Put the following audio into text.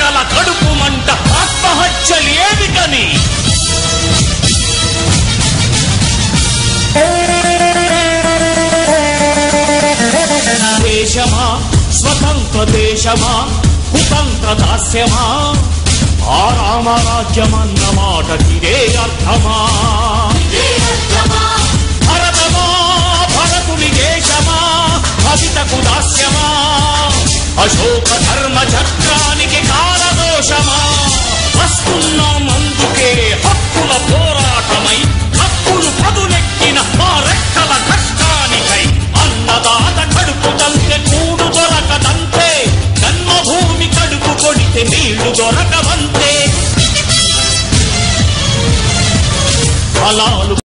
రెక్కల కడుపు మంట ఆత్మహత్యలేమిటని దేశమా స్వతంత్ర దేశమా కుతంత్ర దాస్యమా ఆ రామరాజ్యమన్న మాటకిదే అర్థమా భరతమా భరతుని దేశమా భవితకు దాస్యమా అశోక ధర్మ చక్రానికి కాలదోషమా వస్తున్నాం అందుకే హక్కుల పోరాటమై హక్కులు పదునెక్కిన మా రెక్కల కష్టానికై అన్నదాత కడుపు తంతే కూడు దొరకదంతే జన్మభూమి కడుపు కొడితే నీళ్లు దొరకవంతే ఫలాలు